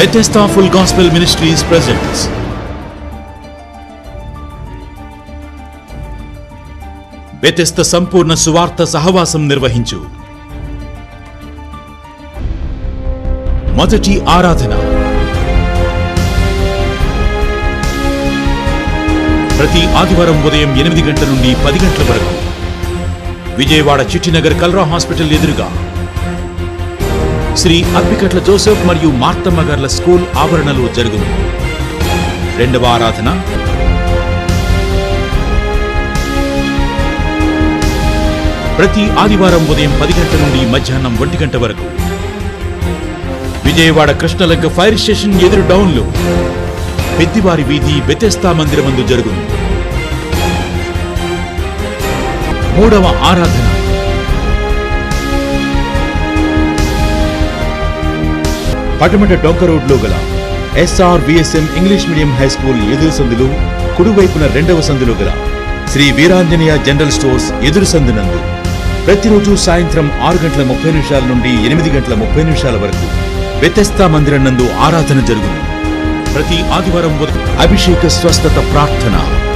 Bethesda Full Gospel Ministries presents Bethesda సంపూర్ణ సువార్త సహవాసం నిర్వహించు మొదటి ఆరాధన ప్రతి ఆదివారం ఉదయం ఎనిమిది గంటల నుండి పది గంటల వరకు విజయవాడ చిట్టినగర్ కల్రా హాస్పిటల్ ఎదురుగా శ్రీ అప్పికట్ల జోసెఫ్ మరియు మార్తమ్మ గార్ల స్కూల్ ఆవరణలో జరుగును రెండవ ఆరాధన ప్రతి ఆదివారం ఉదయం పది గంటల నుండి మధ్యాహ్నం ఒంటి గంట వరకు విజయవాడ కృష్ణలంక ఫైర్ స్టేషన్ ఎదురు డౌన్లో పెద్దివారి వీధి బెతెస్తా మందిరమందు జరుగును మూడవ ఆరాధన పటమట డొంక రోడ్లో గల SR VSM English medium high school ఎదురు సందులు కుడివైపున రెండవ సందులో గల శ్రీ వీరాంజనేయ జనరల్ స్టోర్స్ ఎదురు సందునందు ప్రతిరోజు సాయంత్రం ఆరు గంటల ముప్పై నిమిషాల నుండి ఎనిమిది గంటల ముప్పై నిమిషాల వరకు వ్యతస్థా మందిరం నందు ఆరాధన జరుగును ప్రతి ఆదివారం ఉదయం అభిషేక స్వస్థత ప్రార్థన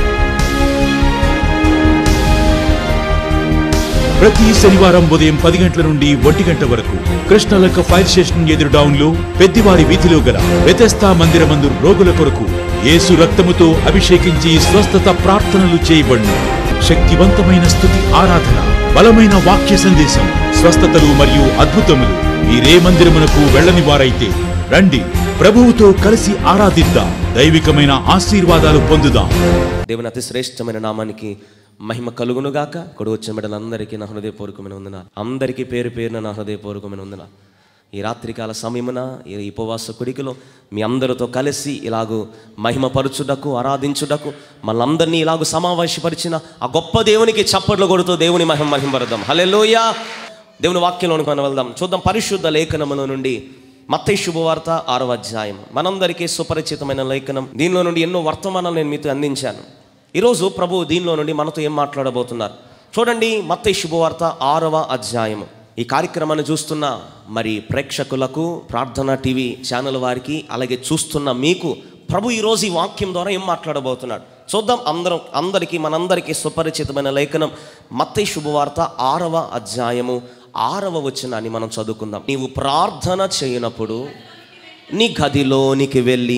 ప్రతి శనివారం ఉదయం పది గంటల నుండి ఒంటి గంట వరకు కృష్ణలక్క ఫైర్ స్టేషన్ ఎదురు డౌన్లో పెద్దివారి వీధిలో గల వ్యతస్థా మందిరమందు రోగుల కొరకు యేసు రక్తముతో అభిషేకించి స్వస్థత ప్రార్థనలు చేయబడును శక్తివంతమైన స్థుతి ఆరాధన బలమైన వాక్య సందేశం స్వస్థతలు మరియు అద్భుతములు మీరే మందిరమునకు వెళ్ళని వారైతే రండి ప్రభువుతో కలిసి ఆరాధిద్దాం దైవికమైన ఆశీర్వాదాలు పొందుదాం దేవుని అతి శ్రేష్టమైన నామానికి మహిమ కలుగునుగాక కొడు వచ్చిన బిడ్డలందరికీ నా హృదయపూర్వకమైన వందన అందరికీ పేరు పేరున నా హృదయపూర్వకమైన వందన ఈ రాత్రికాల సమయమున ఈ ఉపవాస కుడికిలో మీ అందరితో కలిసి ఇలాగూ మహిమపరచుటకు ఆరాధించుటకు మనందరినీ ఇలాగూ సమావేశపరిచిన ఆ గొప్ప దేవునికి చప్పట్లు కొడుతూ దేవుని మహిమ మహిమపడదాం హలెలోయ దేవుని వాక్యంలోనికి మనం వెళ్దాం చూద్దాం పరిశుద్ధ లేఖనముల నుండి మత్తయి శుభవార్త ఆరవ అధ్యాయం మనందరికీ సుపరిచితమైన లేఖనం దీనిలో నుండి ఎన్నో వర్తమానాలు నేను మీతో అందించాను ఈరోజు ప్రభు దీనిలో నుండి మనతో ఏం మాట్లాడబోతున్నారు చూడండి మత్తయి శుభవార్త ఆరవ అధ్యాయము ఈ కార్యక్రమాన్ని చూస్తున్న మరి ప్రేక్షకులకు ప్రార్థన టీవీ ఛానల్ వారికి అలాగే చూస్తున్న మీకు ప్రభు ఈరోజు ఈ వాక్యం ద్వారా ఏం మాట్లాడబోతున్నాడు చూద్దాం అందరం అందరికీ మనందరికీ సుపరిచితమైన లేఖనం మత్తయి శుభవార్త ఆరవ అధ్యాయము ఆరవ వచనాన్ని మనం చదువుకుందాం నీవు ప్రార్థన చేయనప్పుడు నీ గదిలోనికి వెళ్ళి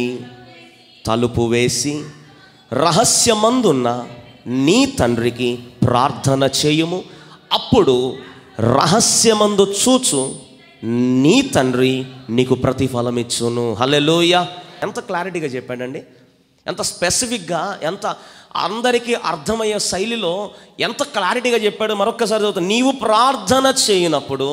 తలుపు వేసి రహస్యమందున్న నీ తండ్రికి ప్రార్థన చేయుము అప్పుడు రహస్యమందు చూచు నీ తండ్రి నీకు ప్రతిఫలం ఇచ్చును హలెలోయ ఎంత క్లారిటీగా చెప్పాడండి ఎంత స్పెసిఫిక్గా ఎంత అందరికీ అర్థమయ్యే శైలిలో ఎంత క్లారిటీగా చెప్పాడు మరొక్కసారి చదువుతా నీవు ప్రార్థన చేయనప్పుడు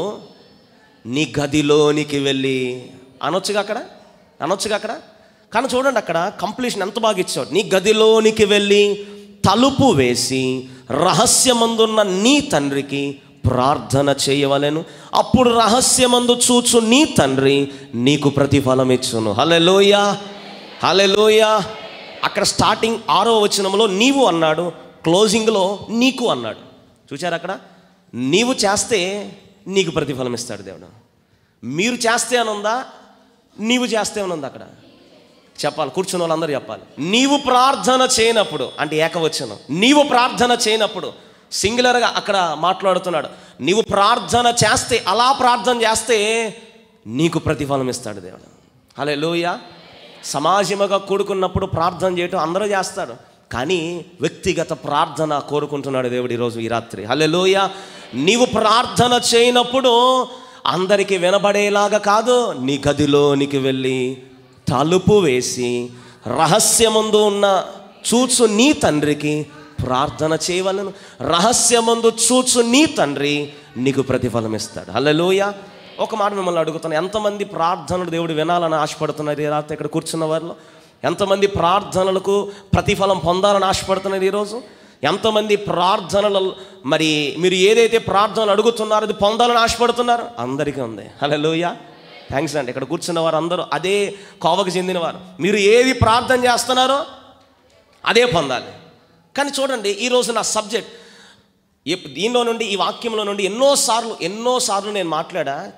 నీ గదిలోనికి వెళ్ళి అనొచ్చుగా అక్కడ అనొచ్చుగా అక్కడ కానీ చూడండి అక్కడ కంప్లీషన్ ఎంత బాగా ఇచ్చాడు నీ గదిలోనికి వెళ్ళి తలుపు వేసి రహస్యమందున్న నీ తండ్రికి ప్రార్థన చేయవలెను అప్పుడు రహస్యమందు చూచు నీ తండ్రి నీకు ప్రతిఫలం ఇచ్చును హలెలోయ హలెలోయ అక్కడ స్టార్టింగ్ ఆరో వచనంలో నీవు అన్నాడు క్లోజింగ్లో నీకు అన్నాడు చూచారు అక్కడ నీవు చేస్తే నీకు ప్రతిఫలం ఇస్తాడు దేవుడు మీరు చేస్తే అని ఉందా నీవు చేస్తే అని ఉందా అక్కడ చెప్పాలి కూర్చున్న వాళ్ళందరూ చెప్పాలి నీవు ప్రార్థన చేయనప్పుడు అంటే ఏకవచనం నీవు ప్రార్థన చేయనప్పుడు సింగులర్గా అక్కడ మాట్లాడుతున్నాడు నీవు ప్రార్థన చేస్తే అలా ప్రార్థన చేస్తే నీకు ప్రతిఫలం ఇస్తాడు దేవుడు హలే లోయ సమాజముగా కూడుకున్నప్పుడు ప్రార్థన చేయటం అందరూ చేస్తారు కానీ వ్యక్తిగత ప్రార్థన కోరుకుంటున్నాడు దేవుడు ఈరోజు ఈ రాత్రి హలే లోయ నీవు ప్రార్థన చేయనప్పుడు అందరికీ వినబడేలాగా కాదు నీ గదిలోనికి వెళ్ళి తలుపు వేసి రహస్యమందు ఉన్న చూచు నీ తండ్రికి ప్రార్థన చేయవలను రహస్యమందు చూచు నీ తండ్రి నీకు ప్రతిఫలం ఇస్తాడు హల్లెలూయ ఒక మాట మిమ్మల్ని అడుగుతాను ఎంతమంది ప్రార్థనలు దేవుడు వినాలని ఆశపడుతున్నారు ఈ రాత్రి ఇక్కడ కూర్చున్న వారిలో ఎంతమంది ప్రార్థనలకు ప్రతిఫలం పొందాలని ఆశపడుతున్నారు ఈరోజు ఎంతమంది ప్రార్థనలు మరి మీరు ఏదైతే ప్రార్థనలు అడుగుతున్నారో అది పొందాలని ఆశపడుతున్నారు అందరికీ ఉంది హల్లెలూయ థ్యాంక్స్ అండి ఇక్కడ కూర్చున్న వారు అందరూ అదే కోవకు చెందినవారు మీరు ఏది ప్రార్థన చేస్తున్నారో అదే పొందాలి కానీ చూడండి ఈరోజు నా సబ్జెక్ట్ దీనిలో నుండి ఈ వాక్యంలో నుండి ఎన్నోసార్లు ఎన్నోసార్లు నేను మాట్లాడా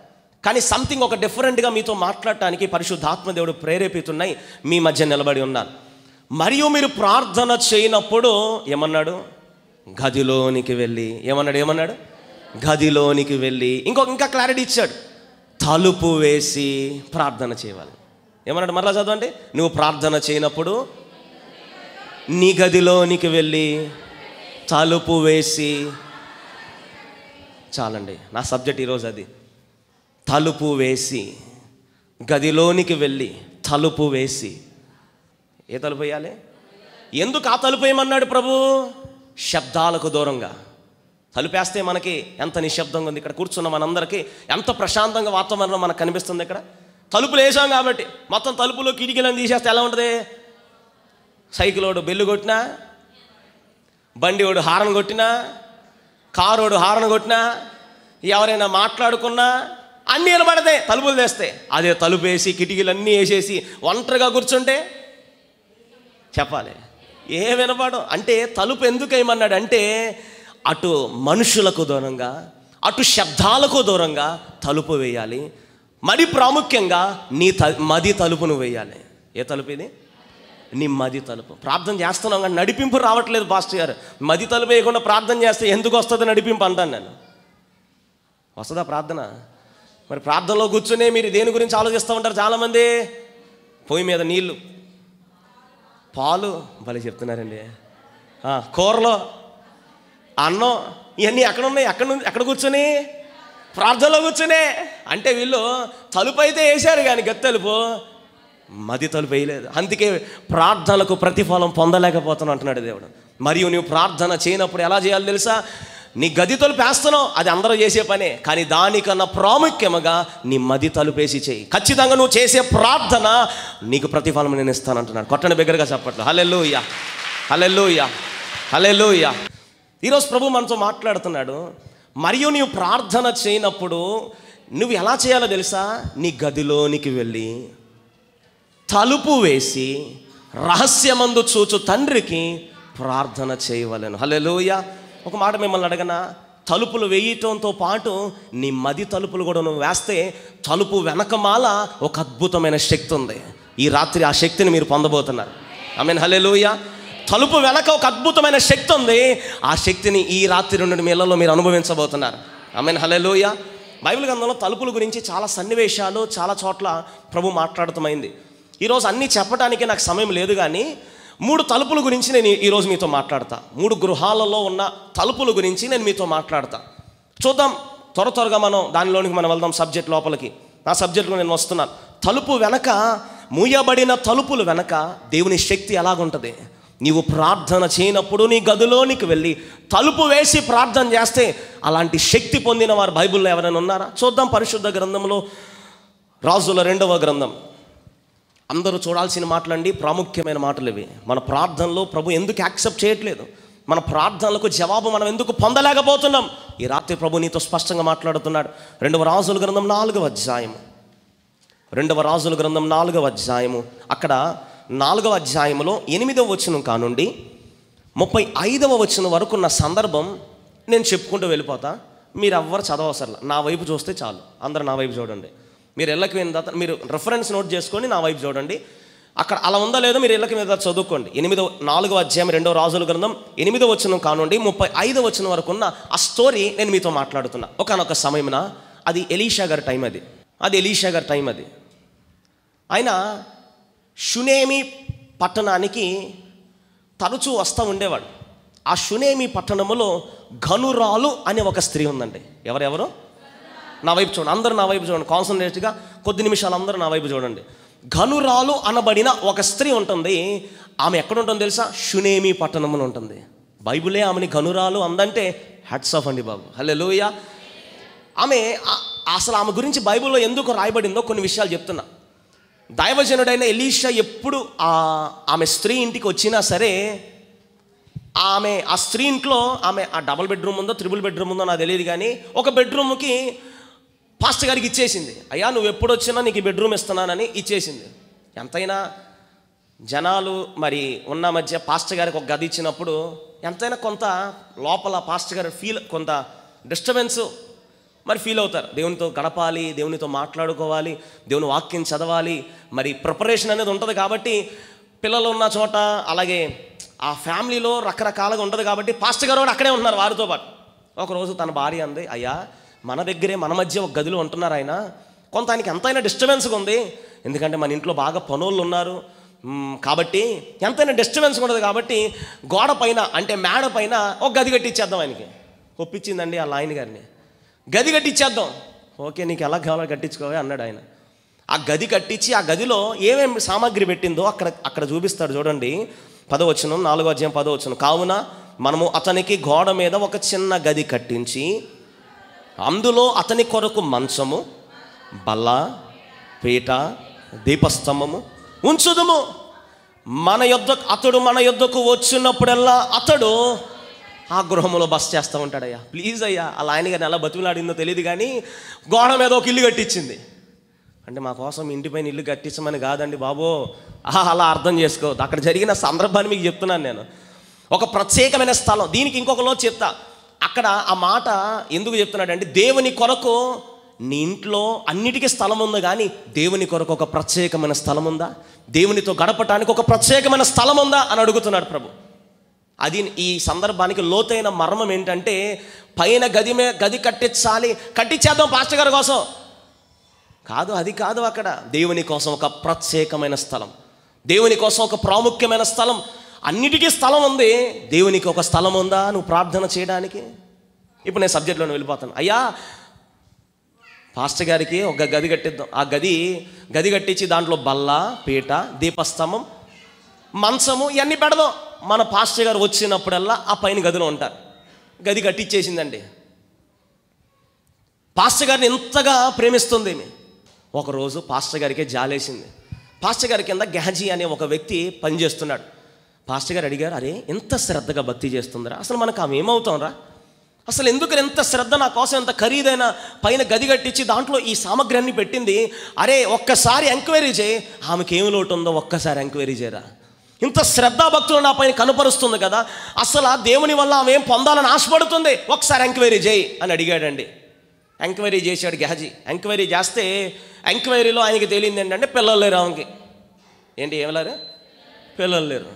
కానీ సంథింగ్ ఒక డిఫరెంట్గా మీతో మాట్లాడటానికి పరిశుద్ధాత్మ దేవుడు ప్రేరేపితున్నాయి మీ మధ్య నిలబడి ఉన్నాను మరియు మీరు ప్రార్థన చేయనప్పుడు ఏమన్నాడు గదిలోనికి వెళ్ళి ఏమన్నాడు ఏమన్నాడు గదిలోనికి వెళ్ళి ఇంకొక ఇంకా క్లారిటీ ఇచ్చాడు తలుపు వేసి ప్రార్థన చేయాలి ఏమన్నాడు మరలా చదవండి నువ్వు ప్రార్థన చేయనప్పుడు నీ గదిలోనికి వెళ్ళి తలుపు వేసి చాలండి నా సబ్జెక్ట్ ఈరోజు అది తలుపు వేసి గదిలోనికి వెళ్ళి తలుపు వేసి ఏ తలుపు వేయాలి ఎందుకు ఆ తలుపు వేయమన్నాడు ప్రభు శబ్దాలకు దూరంగా తలుపేస్తే మనకి ఎంత నిశ్శబ్దంగా ఉంది ఇక్కడ కూర్చున్న మనందరికీ ఎంత ప్రశాంతంగా వాతావరణం మనకు కనిపిస్తుంది ఇక్కడ తలుపులు వేసాం కాబట్టి మొత్తం తలుపులో కిటికీలను తీసేస్తే ఎలా ఉంటుంది సైకిలోడు బెల్లు కొట్టినా బండి ఓడు హారన్ కొట్టినా కారోడు హారన్ కొట్టినా ఎవరైనా మాట్లాడుకున్నా అన్నీ వినబడతాయి తలుపులు తెస్తే అదే తలుపు వేసి కిటికీలన్నీ వేసేసి ఒంటరిగా కూర్చుంటే చెప్పాలి ఏ వినపడం అంటే తలుపు ఎందుకు ఏమన్నాడు అంటే అటు మనుషులకు దూరంగా అటు శబ్దాలకు దూరంగా తలుపు వేయాలి మరి ప్రాముఖ్యంగా నీ త మది తలుపును వేయాలి ఏ తలుపు ఇది నీ మది తలుపు ప్రార్థన చేస్తున్నాం కానీ నడిపింపు రావట్లేదు పాస్టర్ గారు మది తలుపు వేయకుండా ప్రార్థన చేస్తే ఎందుకు వస్తుంది నడిపింపు అంటాను నేను వస్తుందా ప్రార్థన మరి ప్రార్థనలో కూర్చునే మీరు దేని గురించి ఆలోచిస్తూ ఉంటారు చాలామంది పొయ్యి మీద నీళ్ళు పాలు భలే చెప్తున్నారండి ఆ, కూరలో అన్నం ఇవన్నీ ఎక్కడ ఉన్నాయి ఎక్కడ నుంచి ఎక్కడ కూర్చొని ప్రార్థనలో కూర్చునే అంటే వీళ్ళు తలుపు అయితే వేశారు కానీ గతి తలుపు మది తలుపు వేయలేదు అందుకే ప్రార్థనలకు ప్రతిఫలం పొందలేకపోతున్నాను అంటున్నాడు దేవుడు మరియు నువ్వు ప్రార్థన చేయనప్పుడు ఎలా చేయాలో తెలుసా నీ గది తలుపు వేస్తున్నావు అది అందరూ చేసే పనే కానీ దానికన్నా ప్రాముఖ్యముగా నీ మది తలుపేసి చేయి ఖచ్చితంగా నువ్వు చేసే ప్రార్థన నీకు ప్రతిఫలం నేను ఇస్తానంటున్నాడు కొట్టని బిగ్గరగా చెప్పట్లు హలెల్లుయ్యా హలెల్లుయ్యా హలెల్లుయ్యా ఈరోజు ప్రభు మనతో మాట్లాడుతున్నాడు మరియు నీవు ప్రార్థన చేయనప్పుడు నువ్వు ఎలా చేయాలో తెలుసా నీ గదిలోనికి వెళ్ళి తలుపు వేసి రహస్యమందు చూచు తండ్రికి ప్రార్థన చేయవలెను హల్లెలూయ ఒక మాట మిమ్మల్ని అడగనా తలుపులు వేయటంతో పాటు నీ మది తలుపులు కూడా నువ్వు వేస్తే తలుపు వెనకమాల ఒక అద్భుతమైన శక్తి ఉంది ఈ రాత్రి ఆ శక్తిని మీరు పొందబోతున్నారు ఐ మీన్ హల్లెలూయ తలుపు వెనక ఒక అద్భుతమైన శక్తి ఉంది ఆ శక్తిని ఈ రాత్రి నుండి మీ ఇళ్లలో మీరు అనుభవించబోతున్నారు ఐ మీన్ హల్లెలూయ బైబిల్ గ్రంథంలో తలుపుల గురించి చాలా సన్నివేశాలు చాలా చోట్ల ప్రభు మాట్లాడుతమైంది ఈరోజు అన్నీ చెప్పడానికి నాకు సమయం లేదు కానీ మూడు తలుపుల గురించి నేను ఈ- ఈరోజు మీతో మాట్లాడతా మూడు గృహాలలో ఉన్న తలుపుల గురించి నేను మీతో మాట్లాడతా చూద్దాం త్వర త్వరగా మనం దానిలోనికి మనం వెళ్దాం సబ్జెక్ట్ లోపలికి నా సబ్జెక్ట్లో నేను వస్తున్నాను తలుపు వెనక మూయబడిన తలుపులు వెనక దేవుని శక్తి ఎలాగుంటుంది నీవు ప్రార్థన చేయనప్పుడు నీ గదిలోనికి వెళ్ళి తలుపు వేసి ప్రార్థన చేస్తే అలాంటి శక్తి పొందిన వారు బైబిల్లో ఎవరైనా ఉన్నారా చూద్దాం పరిశుద్ధ గ్రంథంలో రాజుల రెండవ గ్రంథం అందరూ చూడాల్సిన మాటలండి ప్రాముఖ్యమైన మాటలు ఇవి మన ప్రార్థనలో ప్రభు ఎందుకు యాక్సెప్ట్ చేయట్లేదు మన ప్రార్థనలకు జవాబు మనం ఎందుకు పొందలేకపోతున్నాం ఈ రాత్రి ప్రభు నీతో స్పష్టంగా మాట్లాడుతున్నాడు రెండవ రాజుల గ్రంథం నాలుగవ అధ్యాయము రెండవ రాజుల గ్రంథం నాలుగవ అధ్యాయము అక్కడ నాలుగవ అధ్యాయములో ఎనిమిదవ వచనం కానుండి ముప్పై ఐదవ వచనం వరకు ఉన్న సందర్భం నేను చెప్పుకుంటూ వెళ్ళిపోతా మీరు ఎవ్వరు చదవసరలా నా వైపు చూస్తే చాలు అందరు నా వైపు చూడండి మీరు ఇళ్ళకి వెళ్ళిన తర్వాత మీరు రెఫరెన్స్ నోట్ చేసుకొని నా వైపు చూడండి అక్కడ అలా ఉందో లేదో మీరు ఇళ్ళకి మీద చదువుకోండి ఎనిమిదవ నాలుగవ అధ్యాయం రెండవ రాజుల గ్రంథం ఎనిమిదవ వచనం కానుండి ముప్పై ఐదవ వచనం వరకు ఉన్న ఆ స్టోరీ నేను మీతో మాట్లాడుతున్నా ఒకనొక సమయమున అది ఎలీషా గారి టైం అది అది ఎలీషా గారి టైం అది ఆయన షునేమి పట్టణానికి తరచూ వస్తూ ఉండేవాడు ఆ షునేమి పట్టణములో ఘనురాలు అనే ఒక స్త్రీ ఉందండి ఎవరెవరు నా వైపు చూడండి అందరూ నా వైపు చూడండి కాన్సన్ట్రేట్గా కొద్ది నిమిషాలు అందరూ నా వైపు చూడండి ఘనురాలు అనబడిన ఒక స్త్రీ ఉంటుంది ఆమె ఎక్కడ ఉంటుంది తెలుసా షునేమి పట్టణములో ఉంటుంది బైబిలే ఆమెని ఘనురాలు అందంటే హెడ్స్ ఆఫ్ అండి బాబు హలో ఆమె ఆ- అసలు ఆమె గురించి బైబిల్లో ఎందుకు రాయబడిందో కొన్ని విషయాలు చెప్తున్నా దైవజనుడైన ఎలీషా ఎప్పుడు ఆ ఆమె స్త్రీ ఇంటికి వచ్చినా సరే ఆమె ఆ స్త్రీ ఇంట్లో ఆమె ఆ డబుల్ బెడ్రూమ్ ఉందో త్రిబుల్ బెడ్రూమ్ ఉందో నాకు తెలియదు కానీ ఒక బెడ్రూమ్కి పాస్టర్ గారికి ఇచ్చేసింది అయ్యా నువ్వు ఎప్పుడు వచ్చినా నీకు ఈ బెడ్రూమ్ ఇస్తున్నానని ఇచ్చేసింది ఎంతైనా జనాలు మరి ఉన్న మధ్య పాస్టర్ గారికి ఒక గది ఇచ్చినప్పుడు ఎంతైనా కొంత లోపల పాస్టర్ గారి ఫీల్ కొంత డిస్టర్బెన్స్ మరి ఫీల్ అవుతారు దేవునితో గడపాలి దేవునితో మాట్లాడుకోవాలి దేవుని వాక్యం చదవాలి మరి ప్రిపరేషన్ అనేది ఉంటుంది కాబట్టి పిల్లలు ఉన్న చోట అలాగే ఆ ఫ్యామిలీలో రకరకాలుగా ఉంటుంది కాబట్టి పాస్టర్ గారు కూడా అక్కడే ఉన్నారు వారితో పాటు ఒకరోజు తన భార్య అంది అయ్యా మన దగ్గరే మన మధ్య ఒక గదిలో ఉంటున్నారు ఆయన కొంత ఆయనకి ఎంతైనా డిస్టర్బెన్స్గా ఉంది ఎందుకంటే మన ఇంట్లో బాగా పనులు ఉన్నారు మ్, కాబట్టి ఎంతైనా డిస్టర్బెన్స్ ఉండదు కాబట్టి గోడ పైన అంటే మేడ పైన ఒక గది కట్టించేద్దాం ఆయనకి ఒప్పించిందండి ఆ లాయన్ గారిని గది కట్టించేద్దాం ఓకే నీకు ఎలా కావాలో కట్టించుకోవే అన్నాడు ఆయన ఆ గది కట్టించి ఆ గదిలో ఏమేమి సామాగ్రి పెట్టిందో అక్కడ అక్కడ చూపిస్తాడు చూడండి పదవచనం నాలుగో అధ్యాయం పదవచనం కావున మనము అతనికి గోడ మీద ఒక చిన్న గది కట్టించి అందులో అతని కొరకు మంచము బల్ల పీట దీపస్తంభము ఉంచుదుము మన యొద్ద అతడు మన యొద్దకు వచ్చినప్పుడల్లా అతడు ఆ గృహంలో బస్ చేస్తూ ఉంటాడయ్యా ప్లీజ్ అయ్యా అలా ఆయన గారిని ఎలా బతుకులాడిందో తెలియదు కానీ గోడ మీద ఒక ఇల్లు కట్టించింది అంటే మా కోసం ఇంటి పైన ఇల్లు కట్టించమని కాదండి బాబో ఆహా, అలా అర్థం చేసుకోవద్దు అక్కడ జరిగిన సందర్భాన్ని మీకు చెప్తున్నాను నేను ఒక ప్రత్యేకమైన స్థలం దీనికి ఇంకొకలో చెప్తా అక్కడ ఆ మాట ఎందుకు చెప్తున్నాడంటే దేవుని కొరకు నీ ఇంట్లో అన్నిటికీ స్థలం ఉంది కానీ దేవుని కొరకు ఒక ప్రత్యేకమైన స్థలం ఉందా దేవునితో గడపటానికి ఒక ప్రత్యేకమైన స్థలం ఉందా అని అడుగుతున్నాడు ప్రభు అది ఈ సందర్భానికి లోతైన మర్మం ఏంటంటే పైన గది మే గది కట్టించాలి కట్టించేద్దాం పాస్టర్ గారి కోసం కాదు అది కాదు అక్కడ దేవుని కోసం ఒక ప్రత్యేకమైన స్థలం దేవుని కోసం ఒక ప్రాముఖ్యమైన స్థలం అన్నిటికీ స్థలం ఉంది దేవునికి ఒక స్థలం ఉందా నువ్వు ప్రార్థన చేయడానికి ఇప్పుడు నేను సబ్జెక్ట్లో వెళ్ళిపోతాను అయ్యా పాస్టర్ గారికి ఒక గది కట్టిద్దాం ఆ గది గది కట్టించి దాంట్లో బల్ల పీట దీపస్తంభం మంచము ఇవన్నీ పెడదాం మన పాస్టర్ గారు వచ్చినప్పుడల్లా ఆ పైన గదిలో ఉంటారు గది కట్టించేసిందండి పాస్టర్ గారిని ఎంతగా ప్రేమిస్తుంది ఈమె. ఒకరోజు పాస్టర్ గారికి జాలేసింది పాస్టర్ గారి కింద గెహజీ అనే ఒక వ్యక్తి పనిచేస్తున్నాడు పాస్టర్ గారు అడిగారు అరే ఎంత శ్రద్ధగా భక్తి చేస్తుందిరా అసలు మనకు ఆమె ఏమవుతాం రా అసలు ఎందుకు ఎంత శ్రద్ధ నా కోసం ఎంత ఖరీదైన పైన గది కట్టించి దాంట్లో ఈ సామగ్రి అన్ని పెట్టింది అరే ఒక్కసారి ఎంక్వైరీ చేయి ఆమెకి ఏమి లోటు ఉందో ఒక్కసారి ఎంక్వైరీ చేయరా ఇంత శ్రద్ధా భక్తులు నా పైన కనపరుస్తుంది కదా అసలు ఆ దేవుని వల్ల ఆమె ఏం పొందాలని ఆశపడుతుంది ఒకసారి ఎంక్వైరీ చేయి అని అడిగాడండి ఎంక్వైరీ చేశాడు గెహజీ ఎంక్వైరీ చేస్తే ఎంక్వైరీలో ఆయనకి తెలియంది ఏంటంటే పిల్లలు లేరు ఆమెకి ఏంటి ఏం లేరు పిల్లలు లేరు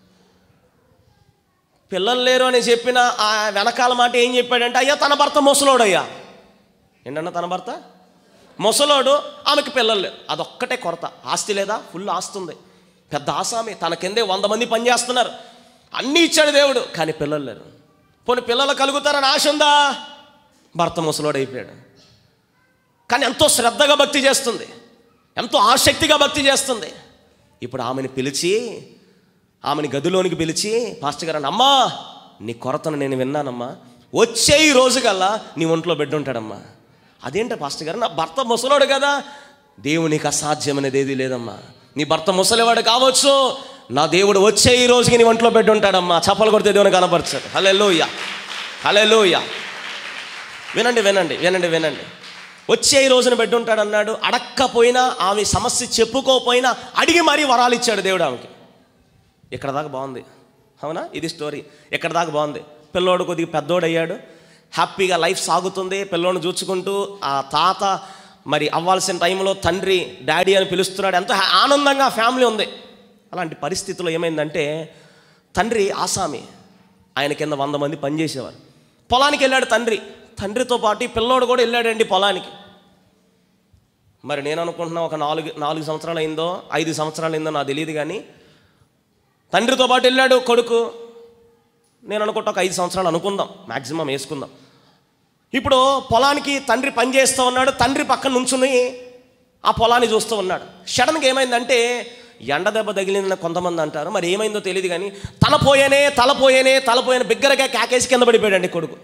పిల్లలు లేరు అని చెప్పిన ఆ వెనకాల మాట ఏం చెప్పాడంటే అయ్యా తన భర్త ముసలోడయ్యా ఏంటన్నా తన భర్త ముసలోడు ఆమెకి పిల్లలు లేరు అదొక్కటే కొరత ఆస్తి లేదా ఫుల్ ఆస్తి ఉంది పెద్ద ఆసామి తన కిందే వంద మంది పనిచేస్తున్నారు అన్నీ ఇచ్చాడు దేవుడు కానీ పిల్లలు లేరు పోనీ పిల్లలు కలుగుతారని ఆశ ఉందా భర్త ముసలోడు అయిపోయాడు కానీ ఎంతో శ్రద్ధగా భక్తి చేస్తుంది ఎంతో ఆసక్తిగా భక్తి చేస్తుంది ఇప్పుడు ఆమెను పిలిచి ఆమెని గదిలోనికి పిలిచి పాస్టర్ గారు అన్న, అమ్మా నీ కొరతను నేను విన్నానమ్మా వచ్చే ఈ రోజు కల్లా నీ ఒంట్లో బిడ్డ ఉంటాడమ్మా అదేంట పాస్టర్ గారు నా భర్త ముసలోడు కదా దేవునికి అసాధ్యమైనది ఏది లేదమ్మా నీ భర్త ముసలివాడు కావచ్చు నా దేవుడు వచ్చే ఈ రోజుకి నీ ఒంట్లో బిడ్డ ఉంటాడమ్మా చప్పలు కొడితే దేవుని కనపరచాడు హలే లోయ హలే వినండి వినండి వినండి వినండి వచ్చే ఈ రోజున బిడ్డ ఉంటాడు అన్నాడు అడక్కపోయినా ఆమె సమస్య చెప్పుకోపోయినా అడిగి మరీ వరాలు ఇచ్చాడు దేవుడు ఆమెకి ఇక్కడ దాకా బాగుంది అవునా ఇది స్టోరీ ఇక్కడ దాకా బాగుంది పిల్లోడు కొద్దిగా పెద్దోడు అయ్యాడు హ్యాపీగా లైఫ్ సాగుతుంది పిల్లోడిని చూసుకుంటూ ఆ తాత మరి అవ్వాల్సిన టైంలో తండ్రి డాడీ అని పిలుస్తున్నాడు ఎంతో హ్యా- ఆనందంగా ఫ్యామిలీ ఉంది అలాంటి పరిస్థితుల్లో ఏమైందంటే తండ్రి ఆసామి ఆయన కింద వంద మంది పనిచేసేవారు పొలానికి వెళ్ళాడు తండ్రి తండ్రితో పాటు ఈ పిల్లోడు కూడా వెళ్ళాడండి పొలానికి మరి నేను అనుకుంటున్నా ఒక నాలుగు నాలుగు సంవత్సరాలు అయిందో ఐదు సంవత్సరాలు అయిందో నాకు తెలియదు కానీ తండ్రితో పాటు వెళ్ళాడు కొడుకు నేను అనుకుంటా ఒక ఐదు సంవత్సరాలు అనుకుందాం మ్యాక్సిమం వేసుకుందాం ఇప్పుడు పొలానికి తండ్రి పని చేస్తూ ఉన్నాడు తండ్రి పక్కన నుంచుని ఆ పొలాన్ని చూస్తూ ఉన్నాడు సడన్గా ఏమైందంటే ఎండ దెబ్బ తగిలిందని కొంతమంది అంటారు మరి ఏమైందో తెలియదు కానీ తల పోయేనే తల పోయేనే తల పోయేనే బిగ్గరగా కేకేసి కింద పడిపోయాడండి కొడుకు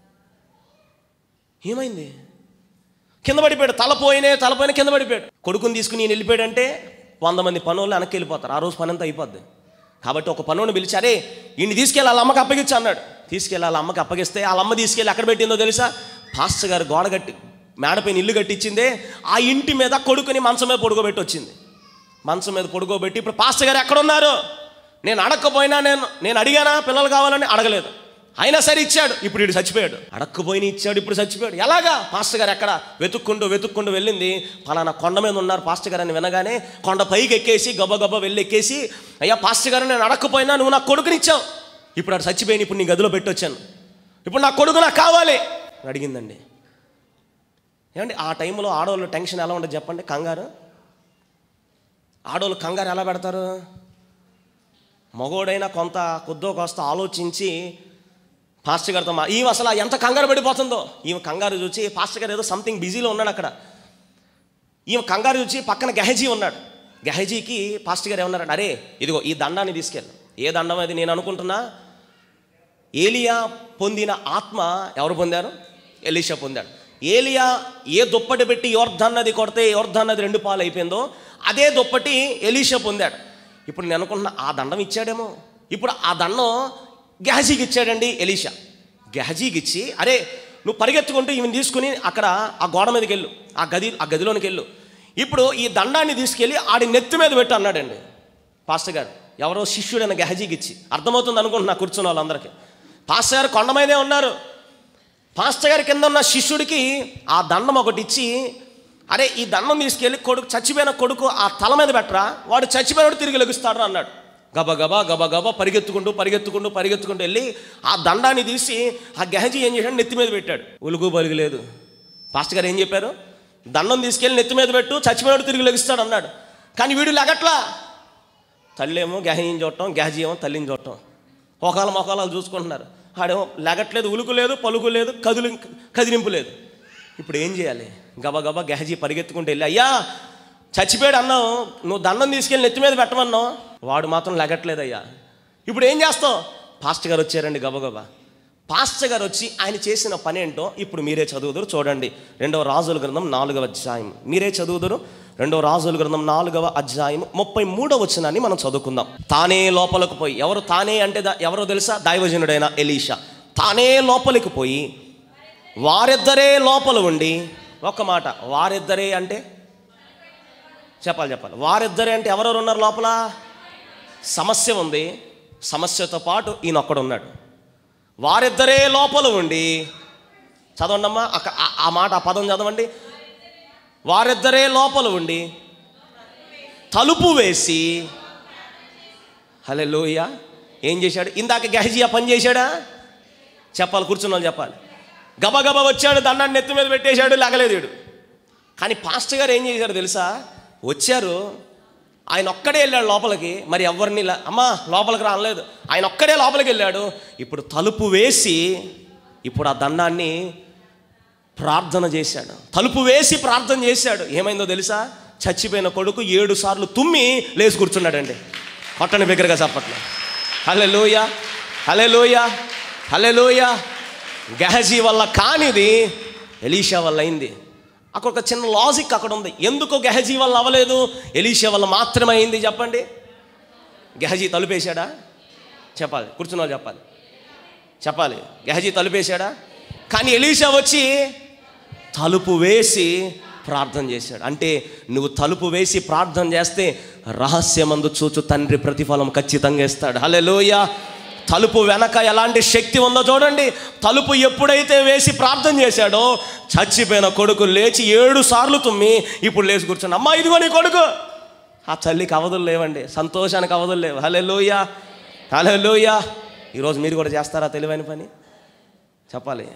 ఏమైంది కింద పడిపోయాడు తల పోయినే తల పోయిన కింద పడిపోయాడు కొడుకుని తీసుకుని నేను వెళ్ళిపోయాడంటే వంద మంది పనులు వెనక్కి వెళ్ళిపోతారు ఆ రోజు పని అంతా అయిపోద్ది కాబట్టి ఒక పనుని పిలిచి అరే ఈయన్ని తీసుకెళ్ళి వాళ్ళ అమ్మకి అప్పగించు అన్నాడు తీసుకెళ్ళి వాళ్ళ అమ్మకి అప్పగిస్తే వాళ్ళ అమ్మ తీసుకెళ్ళి ఎక్కడ పెట్టిందో తెలుసా పాస్టర్ గారు గోడ కట్టి మేడపైన ఇల్లు కట్టించిందే ఆ ఇంటి మీద కొడుకుని మంచం మీద పడుకోబెట్టి వచ్చింది మంచం మీద పడుకోబెట్టి ఇప్పుడు పాస్టర్ గారు ఎక్కడ ఉన్నారు నేను అడగకపోయినా నేను నేను అడిగానా పిల్లలు కావాలని అడగలేదు అయినా సరే ఇచ్చాడు ఇప్పుడు వీడు చచ్చిపోయాడు అడక్కుపోయిన ఇచ్చాడు ఇప్పుడు చచ్చిపోయాడు ఎలాగా పాస్టర్ గారు ఎక్కడ వెతుక్కుంటూ వెతుక్కుంటూ వెళ్ళింది పలానా కొండ మీద ఉన్నారు పాస్టర్ గారు అని వినగానే కొండ పైకి ఎక్కేసి గబ గబ వెళ్ళి ఎక్కేసి అయ్యా పాస్టర్ గారు నేను అడక్కుపోయినా నువ్వు నాకు కొడుకునిచ్చావు ఇప్పుడు అటు చచ్చిపోయిన ఇప్పుడు నీ గదిలో పెట్టొచ్చాను ఇప్పుడు నా కొడుకు నాకు కావాలి అని అడిగిందండి ఏమండి ఆ టైంలో ఆడవాళ్ళు టెన్షన్ ఎలా ఉండదు చెప్పండి కంగారు ఆడవాళ్ళు కంగారు ఎలా పెడతారు మగోడైనా కొంత కొద్దో కాస్త ఆలోచించి పాస్టర్ గారితో మా ఈమె అసలు ఎంత కంగారు పడిపోతుందో ఈమె కంగారు చూసి పాస్టర్ గారు ఏదో సంథింగ్ బిజీలో ఉన్నాడు అక్కడ ఈమె కంగారు చూసి పక్కన గెహజీ ఉన్నాడు గెహజీకి పాస్టర్ గారు ఏమన్నాడు అరే ఇదిగో ఈ దండాన్ని తీసుకెళ్ళు ఏ దండం అది నేను అనుకుంటున్నా ఏలియా పొందిన ఆత్మ ఎవరు పొందారు ఎలీషా పొందాడు ఏలియా ఏ దుప్పటి పెట్టి యోర్ధన్ నది కొడితే యోర్ధన్ నది రెండు పాలు అయిపోయిందో అదే దుప్పటి ఎలీషా పొందాడు ఇప్పుడు నేను అనుకుంటున్నా ఆ దండం ఇచ్చాడేమో ఇప్పుడు ఆ దండం గెహజీకి ఇచ్చాడండి ఎలీషా గెహజీకి ఇచ్చి అరే నువ్వు పరిగెత్తుకుంటూ ఈమెను తీసుకుని అక్కడ ఆ గోడ మీదకి వెళ్ళు ఆ గది ఆ గదిలోనికి వెళ్ళు ఇప్పుడు ఈ దండాన్ని తీసుకెళ్ళి ఆడి నెత్తి మీద పెట్టు అన్నాడండి పాస్టర్ గారు ఎవరో శిష్యుడైన గెహజీకి ఇచ్చి అర్థమవుతుంది అనుకుంటున్నా కూర్చున్న వాళ్ళందరికీ పాస్టర్ గారు కొండ మీదే ఉన్నారు పాస్టర్ గారి కింద ఉన్న శిష్యుడికి ఆ దండం ఒకటి ఇచ్చి అరే ఈ దండం తీసుకెళ్ళి కొడుకు చచ్చిపోయిన కొడుకు ఆ తల మీద పెట్టరా వాడు చచ్చిపోయినాడు తిరిగి లెగుస్తాడు అన్నాడు గబగబా గబగబా పరిగెత్తుకుంటూ పరిగెత్తుకుంటూ పరిగెత్తుకుంటూ వెళ్ళి ఆ దండాన్ని తీసి ఆ గెహజీ ఏం చేశాడు నెత్తి మీద పెట్టాడు ఉలుగు పలుగు లేదు పాస్టర్ గారు ఏం చెప్పారు దండం తీసుకెళ్ళి నెత్తి మీద పెట్టు చచ్చిపోయినాడు తిరిగి లెగుస్తాడు అన్నాడు కానీ వీడు లెగట్లా తల్లేమో గెహజీని చూడటం గెహజీ ఏమో తల్లిని చూడటం ఒకళ్ళ మొఖాలు చూసుకుంటున్నారు ఆడేమో లెగట్లేదు ఉలుకు లేదు పలుకు లేదు కదులు కదిలింపు లేదు ఇప్పుడు ఏం చేయాలి గబగబా గెహజీ పరిగెత్తుకుంటూ వెళ్ళి అయ్యా చచ్చిపోయాడు అన్నావు నువ్వు దండం తీసుకెళ్ళి నెత్తి మీద పెట్టమన్నావు వాడు మాత్రం లెగట్లేదయ్యా ఇప్పుడు ఏం చేస్తావు పాస్టర్ గారు వచ్చారండి గబగబా పాస్టర్ గారు వచ్చి ఆయన చేసిన పని ఏంటో ఇప్పుడు మీరే చదువుదురు చూడండి రెండవ రాజుల గ్రంథం నాలుగవ అధ్యాయం మీరే చదువుదురు రెండవ రాజుల గ్రంథం నాలుగవ అధ్యాయం ముప్పై మూడవ వచనాన్ని మనం చదువుకుందాం తానే లోపలకు పోయి ఎవరు తానే అంటే దా- ఎవరో తెలుసా దైవజనుడైన ఎలీషా తానే లోపలికి పోయి వారిద్దరే లోపల ఉండి ఒక్క మాట వారిద్దరే అంటే చెప్పాలి చెప్పాలి వారిద్దరే అంటే ఎవరెవరు ఉన్నారు లోపల సమస్య ఉంది సమస్యతో పాటు ఈయన ఒక్కడు ఉన్నాడు వారిద్దరే లోపల ఉండి చదవండమ్మా అక్క- ఆ- ఆ మాట ఆ పదం చదవండి వారిద్దరే లోపల ఉండి తలుపు వేసి హలే లోయ ఏం చేశాడు ఇందాక గహజీ ఆ పని చేశాడా చెప్పాలి కూర్చున్న వాళ్ళు చెప్పాలి గబగబా వచ్చాడు దండాన్ని నెత్తి మీద పెట్టేశాడు లగలేదు వీడు కానీ పాస్టర్ గారు ఏం చేశారు తెలుసా వచ్చారు ఆయన ఒక్కడే వెళ్ళాడు లోపలికి మరి ఎవరిని లా- అమ్మా లోపలికి రాలేదు ఆయన ఒక్కడే లోపలికి వెళ్ళాడు ఇప్పుడు తలుపు వేసి ఇప్పుడు ఆ దండాన్ని ప్రార్థన చేశాడు తలుపు వేసి ప్రార్థన చేశాడు ఏమైందో తెలుసా చచ్చిపోయిన కొడుకు ఏడు సార్లు తుమ్మి లేచి కూర్చున్నాడండి కొట్టని బిగ్గరగా చెప్పట్లే హలే లోయ హలే లోయ హలే లోయ గహజీ వల్ల కానిది ఎలీషా వల్ల అయింది అక్కడ ఒక చిన్న లాజిక్ అక్కడ ఉంది ఎందుకు గెహజీ వల్ల అవ్వలేదు ఎలీషా వల్ల మాత్రమే అయింది చెప్పండి గెహజీ తలుపేశాడా చెప్పాలి కూర్చున్న వాళ్ళు చెప్పాలి చెప్పాలి గెహజీ తలుపేశాడా కానీ ఎలీషా వచ్చి తలుపు వేసి ప్రార్థన చేశాడు అంటే నువ్వు తలుపు వేసి ప్రార్థన చేస్తే రహస్యమందు చూచు తండ్రి ప్రతిఫలం ఖచ్చితంగా ఇస్తాడు హలే తలుపు వెనక ఎలాంటి శక్తి ఉందో చూడండి తలుపు ఎప్పుడైతే వేసి ప్రార్థన చేశాడో చచ్చిపోయిన కొడుకు లేచి ఏడు సార్లు తుమ్మి ఇప్పుడు లేచి కూర్చొని అమ్మా ఇదిగో నీ కొడుకు ఆ తల్లికి అవధులు లేవండి సంతోషానికి అవధులు లేవు హలే లోయ హలే లోయ ఈరోజు మీరు కూడా చేస్తారా తెలివైన పని చెప్పాలి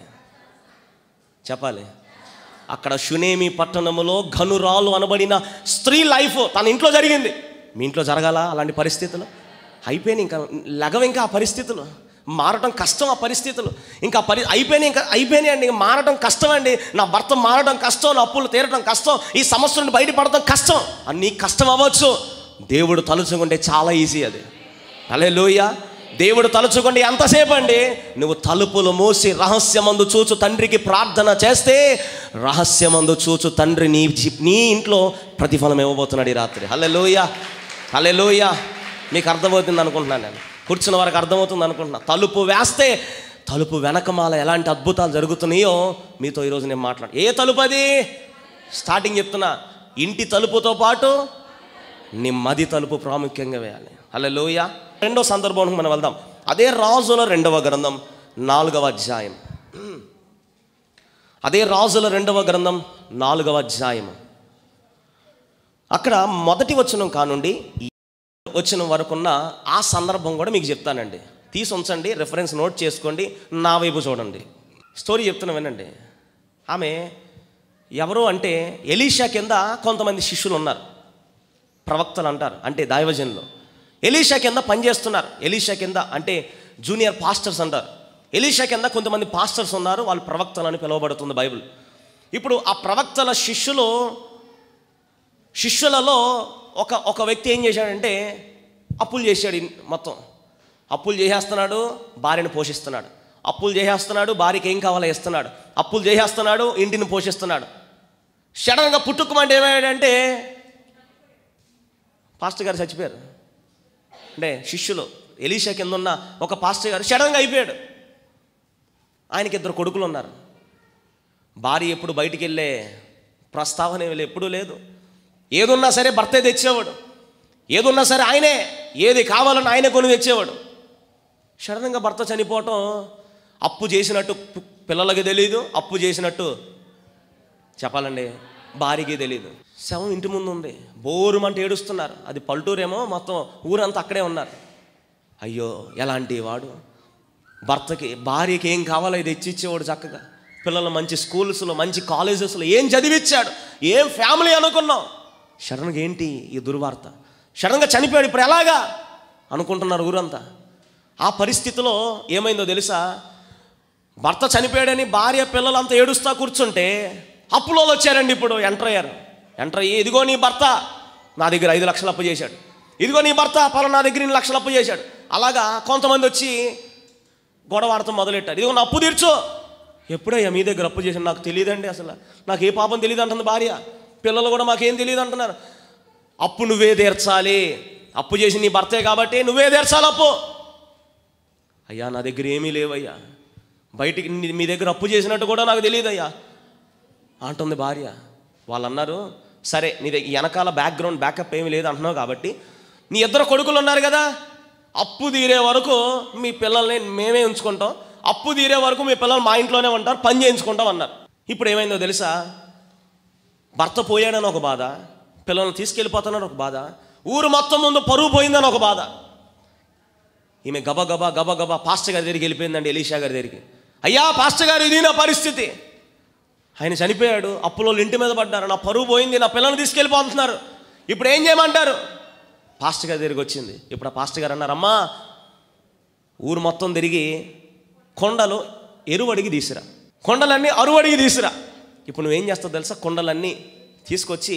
చెప్పాలి అక్కడ షునేమి పట్టణములో ఘనురాలు అనబడిన స్త్రీ లైఫ్ తన ఇంట్లో జరిగింది మీ ఇంట్లో జరగాల అలాంటి పరిస్థితులు అయిపోయినాయి ఇంకా లగవ ఇంకా ఆ పరిస్థితులు మారటం కష్టం ఆ పరిస్థితులు ఇంకా పరి అయిపోయినాయి ఇంకా అయిపోయినాయి అండి ఇంకా మారటం కష్టం అండి నా భర్త మారటం కష్టం నా అప్పులు తీరటం కష్టం ఈ సమస్య నుండి బయటపడటం కష్టం అన్నీ కష్టం అవ్వచ్చు దేవుడు తలుచుకుంటే చాలా ఈజీ అది అలే దేవుడు తలుచుకోండి ఎంతసేపు అండి నువ్వు తలుపులు మూసి రహస్యమందు చూచు తండ్రికి ప్రార్థన చేస్తే రహస్యమందు చూచు తండ్రి నీ జీ- నీ ఇంట్లో ప్రతిఫలం ఇవ్వబోతున్నాడు ఈ రాత్రి హలే లోయ హలే లోయ మీకు అర్థమవుతుంది అనుకుంటున్నాను నేను కూర్చున్న వారికి అర్థమవుతుంది అనుకుంటున్నా తలుపు వేస్తే తలుపు వెనకమాల ఎలాంటి అద్భుతాలు జరుగుతున్నాయో మీతో ఈరోజు నేను మాట్లాడు ఏ తలుపు అది స్టార్టింగ్ చెప్తున్నా ఇంటి తలుపుతో పాటు నీ మది తలుపు ప్రాముఖ్యంగా వేయాలి అలా లోయ రెండో సందర్భానికి మనం వెళ్దాం అదే రాజుల రెండవ గ్రంథం నాలుగవ అధ్యాయం అదే రాజుల రెండవ గ్రంథం నాలుగవ అధ్యాయం అక్కడ మొదటి వచనం కానుండి వచ్చిన వరకున్న ఆ సందర్భం కూడా మీకు చెప్తానండి తీసి ఉంచండి రెఫరెన్స్ నోట్ చేసుకోండి నా వైపు చూడండి స్టోరీ చెప్తున్నా వినండి ఆమె ఎవరు అంటే ఎలీషా కింద కొంతమంది శిష్యులు ఉన్నారు ప్రవక్తలు అంటారు అంటే దైవజనులు ఎలీషా కింద పనిచేస్తున్నారు ఎలీషా కింద అంటే జూనియర్ పాస్టర్స్ అంటారు ఎలీషా కింద కొంతమంది పాస్టర్స్ ఉన్నారు వాళ్ళు ప్రవక్తలు అని పిలువబడుతుంది బైబిల్ ఇప్పుడు ఆ ప్రవక్తల శిష్యులు శిష్యులలో ఒక ఒక వ్యక్తి ఏం చేశాడంటే అప్పులు చేశాడు ఇన్- మొత్తం అప్పులు చేసేస్తున్నాడు భార్యను పోషిస్తున్నాడు అప్పులు చేసేస్తున్నాడు భార్యకి ఏం కావాలో ఇస్తున్నాడు అప్పులు చేసేస్తున్నాడు ఇంటిని పోషిస్తున్నాడు సడన్గా పుట్టుకుమంటే ఏమయ్యాడంటే పాస్టర్ గారు చచ్చిపోయారు అంటే శిష్యులు ఎలీషా కింద ఉన్న ఒక పాస్టర్ గారు సడన్గా అయిపోయాడు ఆయనకి ఇద్దరు కొడుకులు ఉన్నారు భార్య ఎప్పుడు బయటికి వెళ్ళే ప్రస్తావన ఏమీ ఎప్పుడూ లేదు ఏదున్నా సరే భర్తే తెచ్చేవాడు ఏదున్నా సరే ఆయనే ఏది కావాలని ఆయనే కొని తెచ్చేవాడు సడన్గా భర్త చనిపోవటం అప్పు చేసినట్టు పి- పిల్లలకి తెలియదు అప్పు చేసినట్టు చెప్పాలండి భార్యకి తెలియదు శవం ఇంటి ముందు ఉంది బోరుమంటే ఏడుస్తున్నారు అది పల్లెటూరేమో మొత్తం ఊరంతా అక్కడే ఉన్నారు అయ్యో ఎలాంటి వాడు భర్తకి భార్యకి ఏం కావాలో ఇది ఇచ్చిచ్చేవాడు చక్కగా పిల్లలు మంచి స్కూల్స్లో మంచి కాలేజెస్లో ఏం చదివిచ్చాడు ఏం ఫ్యామిలీ అనుకున్నాం సడన్గా ఏంటి ఈ దుర్వార్త సడన్గా చనిపోయాడు ఇప్పుడు ఎలాగా అనుకుంటున్నారు ఊరంతా ఆ పరిస్థితిలో ఏమైందో తెలుసా భర్త చనిపోయాడని భార్య పిల్లలంతా ఏడుస్తా కూర్చుంటే అప్పులో వచ్చారండి ఇప్పుడు ఎంటర్ అయ్యారు ఎంటర్ అయ్యి ఇదిగో నీ భర్త నా దగ్గర ఐదు లక్షలు అప్పు చేశాడు ఇదిగో నీ భర్త పలానా నా దగ్గర ఇన్ని లక్షలు అప్పు చేశాడు అలాగా కొంతమంది వచ్చి గొడవ ఆడటం మొదలెట్టారు ఇదిగో నా అప్పు తీర్చు ఎప్పుడయ్యా మీ దగ్గర అప్పు చేశాను నాకు తెలియదండి అసలు నాకు ఏ పాపం తెలియదు అంటుంది భార్య పిల్లలు కూడా మాకేం తెలియదు అంటున్నారు అప్పు నువ్వే తీర్చాలి అప్పు చేసి నీ భర్తే కాబట్టి నువ్వే తీర్చాలి అప్పు అయ్యా నా దగ్గర ఏమీ లేవయ్యా బయటికి నీ- మీ దగ్గర అప్పు చేసినట్టు కూడా నాకు తెలియదయ్యా అంటుంది భార్య వాళ్ళు అన్నారు సరే నీ దగ్గర వెనకాల బ్యాక్గ్రౌండ్ బ్యాకప్ ఏమీ లేదు అంటున్నావు కాబట్టి నీ ఇద్దరు కొడుకులు ఉన్నారు కదా అప్పు తీరే వరకు మీ పిల్లల్ని మేమే ఉంచుకుంటాం అప్పు తీరే వరకు మీ పిల్లలు మా ఇంట్లోనే ఉంటారు పని చేయించుకుంటాం అన్నారు ఇప్పుడు ఏమైందో తెలుసా భర్త పోయాడని ఒక బాధ పిల్లల్ని తీసుకెళ్ళిపోతున్నాను ఒక బాధ ఊరు మొత్తం ముందు పరువు పోయిందని ఒక బాధ ఈమె గబ గబా గబ గబా పాస్టర్ గారి దగ్గరికి వెళ్ళిపోయిందండి ఎలీషా గారి దగ్గరికి అయ్యా పాస్టర్ గారు ఇది నా పరిస్థితి ఆయన చనిపోయాడు అప్పులో ఇంటి మీద పడ్డారు నా పరువు పోయింది నా పిల్లల్ని తీసుకెళ్ళిపోతున్నారు ఇప్పుడు ఏం చేయమంటారు పాస్టర్ గారి దగ్గరికి వచ్చింది ఇప్పుడు ఆ పాస్టర్ గారు అన్నారు అమ్మా ఊరు మొత్తం తిరిగి కొండలు ఎరువడిగి తీసిరా కొండలన్నీ అరువడిగి తీసిరా ఇప్పుడు నువ్వేం చేస్తావు తెలుసా కొండలన్నీ తీసుకొచ్చి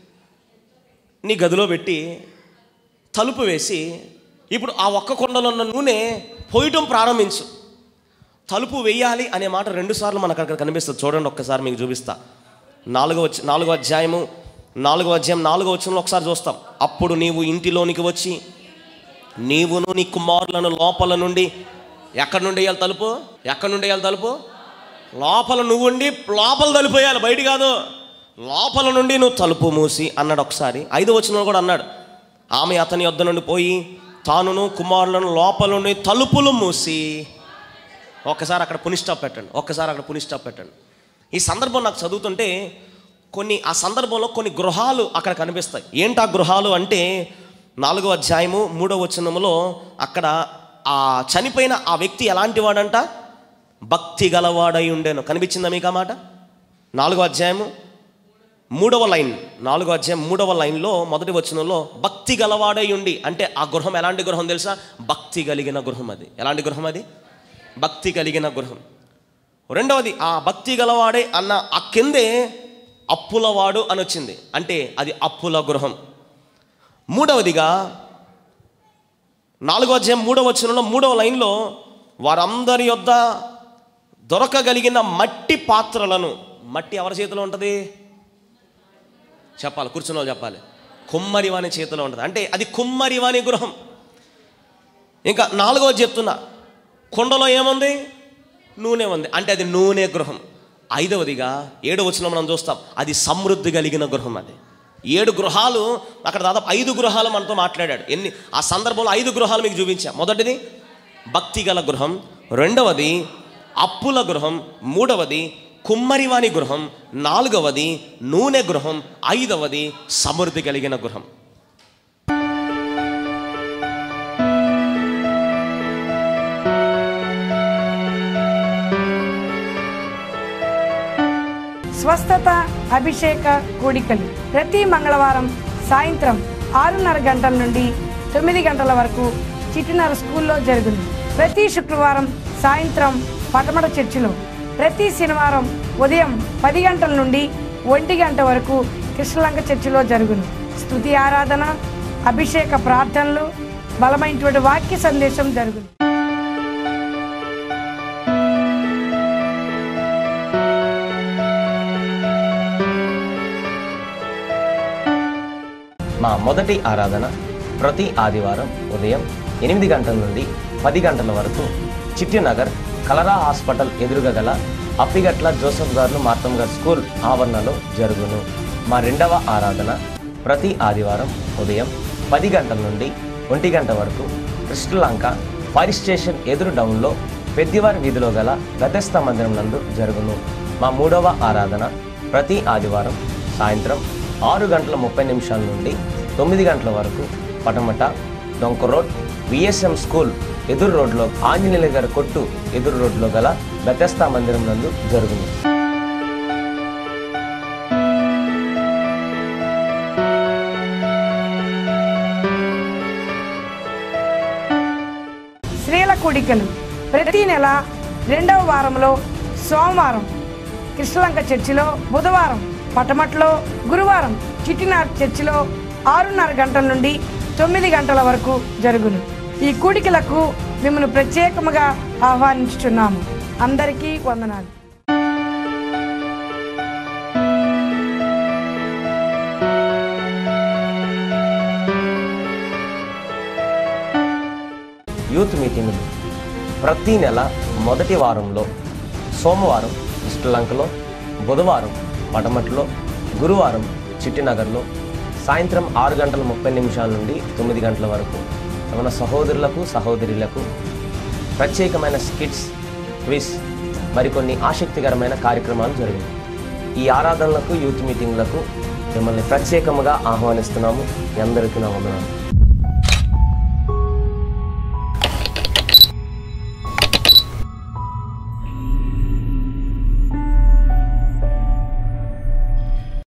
నీ గదిలో పెట్టి తలుపు వేసి ఇప్పుడు ఆ ఒక్క కొండలో ఉన్న నూనె పోయటం ప్రారంభించు తలుపు వేయాలి అనే మాట రెండుసార్లు మనకు అక్కడ కనిపిస్తుంది చూడండి ఒక్కసారి మీకు చూపిస్తా నాలుగో వచ్చి నాలుగో అధ్యాయము నాలుగో అధ్యాయం నాలుగో వచనంలో ఒకసారి చూస్తాం అప్పుడు నీవు ఇంటిలోనికి వచ్చి నీవును నీ కుమారులను లోపల నుండి ఎక్కడి నుండి వేయాలి తలుపు ఎక్కడి నుండి వేయాలి తలుపు లోపల నువ్వు ఉండి లోపల తలుపు వేయాలి బయట కాదు లోపల నుండి నువ్వు తలుపు మూసి అన్నాడు ఒకసారి ఐదు వచనంలో కూడా అన్నాడు ఆమె అతని వద్ద నుండి పోయి తానును కుమారులను లోపల నుండి తలుపులు మూసి ఒక్కసారి అక్కడ పునిస్టాప్ పెట్టండి ఒక్కసారి అక్కడ పునిస్టాప్ పెట్టండి ఈ సందర్భం నాకు చదువుతుంటే కొన్ని ఆ సందర్భంలో కొన్ని గృహాలు అక్కడ కనిపిస్తాయి ఏంటి ఆ గృహాలు అంటే నాలుగో అధ్యాయము మూడో వచనములో అక్కడ ఆ చనిపోయిన ఆ వ్యక్తి ఎలాంటి వాడంట భక్తి గలవాడై ఉండేను కనిపించిందా మీకు ఆ మాట నాలుగో అధ్యాయము మూడవ లైన్ నాలుగో అధ్యాయం మూడవ లైన్లో మొదటి వచనంలో భక్తి గలవాడై ఉండి అంటే ఆ గృహం ఎలాంటి గృహం తెలుసా భక్తి కలిగిన గృహం అది ఎలాంటి గృహం అది భక్తి కలిగిన గృహం రెండవది ఆ భక్తి గలవాడే అన్న ఆ కిందే అప్పులవాడు అని వచ్చింది అంటే అది అప్పుల గృహం మూడవదిగా నాలుగో అధ్యాయం మూడవ వచనంలో మూడవ లైన్లో వారందరి యొద్ద దొరకగలిగిన మట్టి పాత్రలను మట్టి ఎవరి చేతిలో ఉంటుంది చెప్పాలి కూర్చున్న వాళ్ళు చెప్పాలి కుమ్మరివాని చేతిలో ఉంటుంది అంటే అది కుమ్మరివాని గృహం ఇంకా నాలుగవది చెప్తున్నా కుండలో ఏముంది నూనె ఉంది అంటే అది నూనె గృహం ఐదవదిగా ఏడవ వచనం మనం చూస్తాం అది సమృద్ధి కలిగిన గృహం అది ఏడు గృహాలు అక్కడ దాదాపు ఐదు గృహాలు మనతో మాట్లాడాడు ఎన్ని ఆ సందర్భంలో ఐదు గృహాలు మీకు చూపించా మొదటిది భక్తి గల గృహం రెండవది అప్పుల గృహం మూడవది కుమ్మరివాని గృహం నాలుగవది నూనె గృహం ఐదవది సమృద్ధి కలిగిన గృహం స్వస్థత అభిషేక కూడికలు ప్రతి మంగళవారం సాయంత్రం ఆరున్నర గంటల నుండి తొమ్మిది గంటల వరకు చిటినర స్కూల్లో జరుగును ప్రతి శుక్రవారం సాయంత్రం పటమట చర్చిలో ప్రతి శనివారం ఉదయం పది గంటల నుండి ఒంటి గంట వరకు కృష్ణలంక చర్చిలో జరుగును స్తుతి ఆరాధన అభిషేక ప్రార్థనలు బలమైనటువంటి వాక్య సందేశం జరుగును మా మొదటి ఆరాధన ప్రతి ఆదివారం ఉదయం ఎనిమిది గంటల నుండి పది గంటల వరకు చిట్టినగర్ కలరా హాస్పిటల్ ఎదురుగా గల అప్పిగట్ల జోసఫ్ గారు మార్తం గారు స్కూల్ ఆవరణలో జరుగును మా రెండవ ఆరాధన ప్రతి ఆదివారం ఉదయం పది గంటల నుండి ఒంటి గంట వరకు కృష్ణలంక ఫైర్ స్టేషన్ ఎదురు డౌన్లో పెద్దివారి వీధిలో గల గతస్థ మందిరం నందు జరుగును మా మూడవ ఆరాధన ప్రతి ఆదివారం సాయంత్రం ఆరు గంటల ముప్పై నిమిషాల నుండి తొమ్మిది గంటల వరకు పటమట డొంక రోడ్ విఎస్ఎం స్కూల్ ఎదురు రోడ్లో ఆంజనేయుల గారి కొట్టు ఎదురు రోడ్లో గల బెతస్తా మందిరం నందు జరుగును స్త్రీల కూడికలు ప్రతి నెల రెండవ వారంలో సోమవారం కృష్ణలంక చర్చిలో బుధవారం పటమట్లో గురువారం చిట్టినార్ చర్చిలో ఆరున్నర గంటల నుండి తొమ్మిది గంటల వరకు జరుగును ఈ కూడికలకు మిమ్మల్ని ప్రత్యేకముగా ఆహ్వానించుచున్నాము అందరికీ వందనాలు యూత్ మీటింగులు ప్రతి నెల మొదటి వారంలో సోమవారం శ్రీలంకలో బుధవారం పటమట్లో గురువారం చిట్టినగర్లో సాయంత్రం ఆరు గంటల ముప్పై నిమిషాల నుండి తొమ్మిది గంటల వరకు మన సహోదరులకు సహోదరులకు ప్రత్యేకమైన స్కిట్స్ క్విజ్ మరికొన్ని ఆసక్తికరమైన కార్యక్రమాలు జరిగాయి ఈ ఆరాధనలకు యూత్ మీటింగ్లకు మిమ్మల్ని ప్రత్యేకముగా ఆహ్వానిస్తున్నాము మీ అందరికీ నా వందనాలు